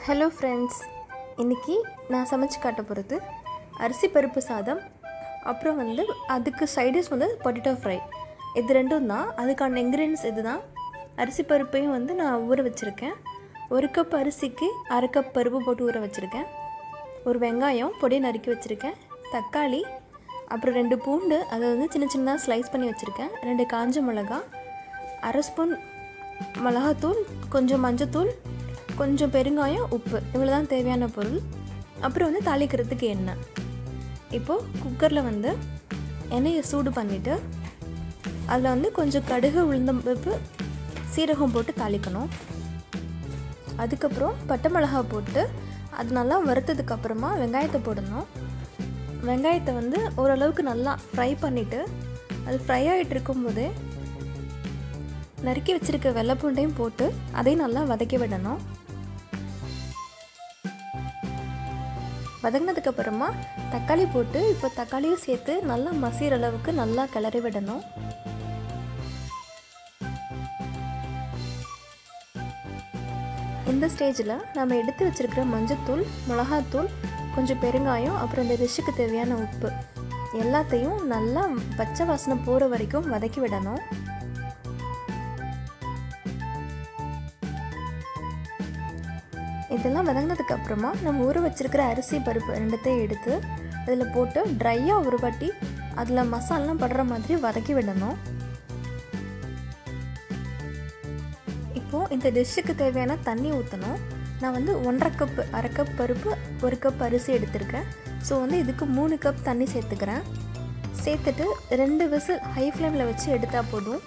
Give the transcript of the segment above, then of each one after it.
hello friends இன்றைக்கி நான் சமைச்சு காட்ட போகிறது அரிசி பருப்பு சாதம் அப்புறம் வந்து அதுக்கு சைடிஷ் வந்து பொட்டேட்டோ ஃப்ரை இது ரெண்டும் தான் அதுக்கான இன்க்ரீடியன்ஸ் இது தான் அரிசி பருப்பையும் வந்து நான் ஊற வச்சுருக்கேன் ஒரு கப் அரிசிக்கு அரை கப் பருப்பு போட்டு ஊற வச்சுருக்கேன் ஒரு வெங்காயம் பொடியை நறுக்கி வச்சுருக்கேன் தக்காளி அப்புறம் ரெண்டு பூண்டு அதை வந்து சின்ன சின்னதாக ஸ்லைஸ் பண்ணி வச்சுருக்கேன் ரெண்டு காஞ்ச மிளகா அரை ஸ்பூன் மிளகாத்தூள் கொஞ்சம் மஞ்சத்தூள் கொஞ்சம் பெருங்காயம் உப்பு இவ்வளோ தான் தேவையான பொருள் அப்புறம் வந்து தாளிக்கிறதுக்கு எண்ணெய் இப்போது குக்கரில் வந்து எண்ணெயை சூடு பண்ணிவிட்டு அதில் வந்து கொஞ்சம் கடுகு உளுந்தம்பருப்பு சீரகம் போட்டு தாளிக்கணும் அதுக்கப்புறம் பட்டை மிளகா போட்டு அது நல்லா வறுத்ததுக்கு அப்புறமா வெங்காயத்தை போடணும் வெங்காயத்தை வந்து ஓரளவுக்கு நல்லா ஃப்ரை பண்ணிவிட்டு அது ஃப்ரை ஆகிட்டு இருக்கும்போதே நறுக்கி வச்சுருக்க வெள்ளைப்பூண்டையும் போட்டு அதையும் நல்லா வதக்கி விடணும் வதங்கினதுக்கு அப்புறமா தக்காளி போட்டு இப்போ தக்காளியும் சேர்த்து நல்லா மசிகிற அளவுக்கு நல்லா கிளறி விடணும் இந்த ஸ்டேஜில் நம்ம எடுத்து வச்சுருக்கிற மஞ்சத்தூள் மிளகாத்தூள் கொஞ்சம் பெருங்காயம் அப்புறம் இந்த டிஷ்ஷுக்கு தேவையான உப்பு எல்லாத்தையும் நல்லா பச்சை வாசனை போகிற வரைக்கும் வதக்கி விடணும் இதெல்லாம் வதங்கினதுக்கு அப்புறமா நம்ம ஊற வச்சுருக்கிற அரிசி பருப்பு ரெண்டுத்தையும் எடுத்து அதில் போட்டு ட்ரையாக ஒரு வாட்டி அதில் மசாலாம் படுற மாதிரி வதக்கி விடணும் இப்போது இந்த டிஷ்ஷுக்கு தேவையான தண்ணி ஊற்றணும் நான் வந்து ஒன்றரை கப் அரை கப் பருப்பு ஒரு கப் அரிசி எடுத்திருக்கேன் ஸோ வந்து இதுக்கு மூணு கப் தண்ணி சேர்த்துக்கிறேன் சேர்த்துட்டு ரெண்டு விசில் ஹை ஃப்ளேமில் வச்சு எடுத்தால் போதும்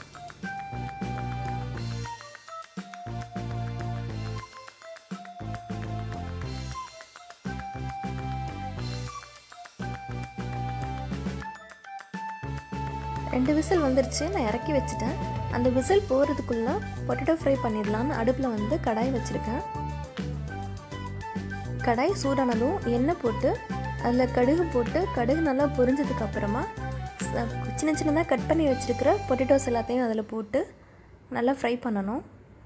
ரெண்டு விசில் வந்துருச்சு நான் இறக்கி வச்சுட்டேன் அந்த விசில் போகிறதுக்குள்ளே பொட்டேட்டோ ஃப்ரை பண்ணிடலான்னு அடுப்பில் வந்து கடாய் வச்சுருக்கேன் கடாய் சூடானதும் எண்ணெய் போட்டு அதில் கடுகு போட்டு கடுகு நல்லா பொரிஞ்சதுக்கு அப்புறமா சின்ன சின்னதாக கட் பண்ணி வச்சுருக்கிற பொட்டேட்டோஸ் எல்லாத்தையும் அதில் போட்டு நல்லா ஃப்ரை பண்ணணும்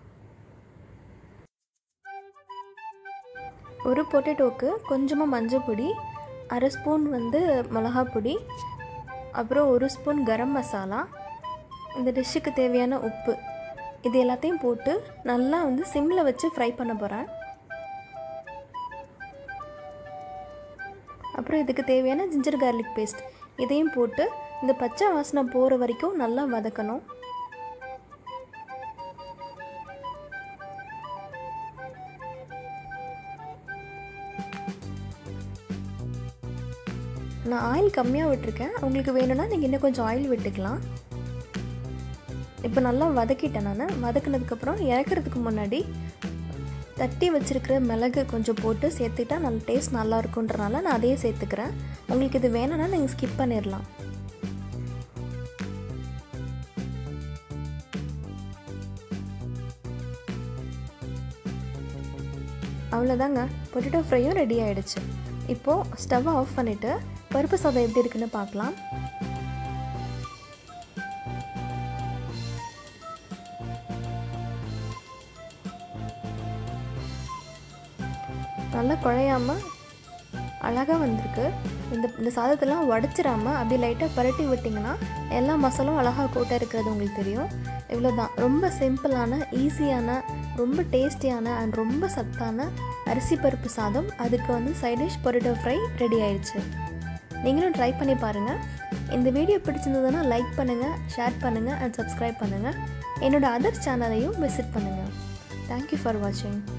ஒரு பொட்டேட்டோவுக்கு கொஞ்சமாக மஞ்சள் பொடி அரை ஸ்பூன் வந்து மிளகா பொடி அப்புறம் ஒரு ஸ்பூன் கரம் மசாலா இந்த டிஷ்ஷுக்கு தேவையான உப்பு இது எல்லாத்தையும் போட்டு நல்லா வந்து சிம்மில் வச்சு ஃப்ரை பண்ண போகிறேன் அப்புறம் இதுக்கு தேவையான ஜிஞ்சர் கார்லிக் பேஸ்ட் இதையும் போட்டு இந்த பச்சை வாசனை போகிற வரைக்கும் நல்லா வதக்கணும் நான் ஆயில் கம்மியாக விட்டுருக்கேன் உங்களுக்கு வேணும்னா நீங்கள் இன்னும் கொஞ்சம் ஆயில் விட்டுக்கலாம் இப்போ நல்லா வதக்கிட்டேன் நான் வதக்கினதுக்கப்புறம் இறக்குறதுக்கு முன்னாடி தட்டி வச்சுருக்கிற மிளகு கொஞ்சம் போட்டு சேர்த்துட்டா நல்ல டேஸ்ட் நல்லா இருக்குன்றனால நான் அதையே சேர்த்துக்கிறேன் உங்களுக்கு இது வேணும்னா நீங்கள் ஸ்கிப் பண்ணிடலாம் அவ்வளோதாங்க பொட்டேட்டோ ஃப்ரையும் ரெடி ஆகிடுச்சு இப்போது ஸ்டவ்வை ஆஃப் பண்ணிவிட்டு பருப்பு சாதம் எப்படி இருக்குன்னு பார்க்கலாம் நல்லா குழையாமல் அழகாக வந்திருக்கு இந்த இந்த சாதத்தெல்லாம் உடச்சிடாமல் அப்படியே லைட்டாக பரட்டி விட்டிங்கன்னா எல்லா மசாலும் அழகாக கூட்டாக இருக்கிறது உங்களுக்கு தெரியும் இவ்வளோ தான் ரொம்ப சிம்பிளான ஈஸியான ரொம்ப டேஸ்டியான அண்ட் ரொம்ப சத்தான அரிசி பருப்பு சாதம் அதுக்கு வந்து சைடிஷ் பொட்டேட்டோ ஃப்ரை ரெடி ஆயிடுச்சு நீங்களும் ட்ரை பண்ணி பாருங்கள் இந்த வீடியோ பிடிச்சிருந்ததுன்னா லைக் பண்ணுங்கள் ஷேர் பண்ணுங்கள் அண்ட் சப்ஸ்கிரைப் பண்ணுங்கள் என்னோடய அதர் சேனலையும் விசிட் பண்ணுங்கள் தேங்க்யூ ஃபார் வாட்சிங்